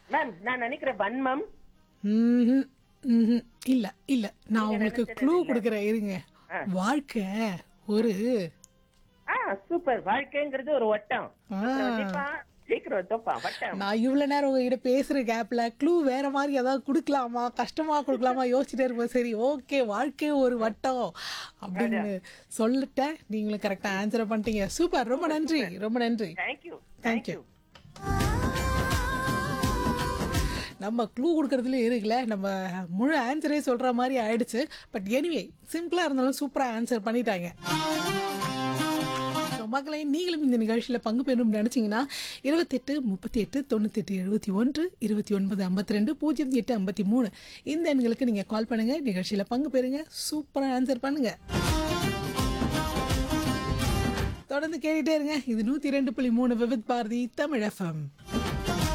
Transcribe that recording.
Ma'am நான் நினைக்கிறேன் வன்மம் ம்ஹும், ம்ஹும். இல்ல இல்ல நான் உங்களுக்கு க்ளூ கொடுக்குறேன் இருங்க வாழ்க்கை ஒரு ஆ சூப்பர் வாழ்க்கைங்கிறது ஒரு வட்டம் ஆ. கண்டிப்பா சீக்கிரம் தோப்பா வட்டம் நான் இவ்வளவு நேரம் உங்ககிட்ட பேசுற கேப்ல க்ளூ வேற மாதிரி ஏதாவது கொடுக்கலாமா கஷ்டமா கொடுக்கலாமா யோசிச்சுட்டே இருப்போம் சரி ஓகே வாழ்க்கை ஒரு வட்டம் அப்படின்னு சொல்லிட்டேன் நீங்களும் கரெக்டா ஆன்சர் பண்ணிட்டீங்க சூப்பர் ரொம்ப நன்றி ரொம்ப நன்றி தேங்க்யூ தேங்க்யூ நம்ம க்ளூ கொடுக்கறதுல இருக்குல்ல நம்ம முழு ஆன்சரே சொல்ற மாதிரி ஆயிடுச்சு பட் எனிவே சிம்பிளா இருந்தாலும் சூப்பரா ஆன்சர் பண்ணிட்டாங்க So, மக்களே நீங்களும் இந்த நிகழ்ச்சியில் பங்கு பெறணும்னு நினச்சிங்கன்னா இருபத்தெட்டு முப்பத்தி எட்டு தொண்ணூத்தெட்டு எழுபத்தி ஒன்று இருபத்தி ஒன்பது ஐம்பத்தி ரெண்டு பூஜ்ஜியம் எட்டு ஐம்பத்தி மூணு இந்த எண்களுக்கு நீங்கள் கால் பண்ணுங்கள் நிகழ்ச்சியில் பங்கு பெறுங்க சூப்பராக ஆன்சர் பண்ணுங்க தொடர்ந்து கேட்டுட்டே இருங்க இது நூற்றி ரெண்டு புள்ளி மூணு விவித் பாரதி தமிழ் எஃப்எம்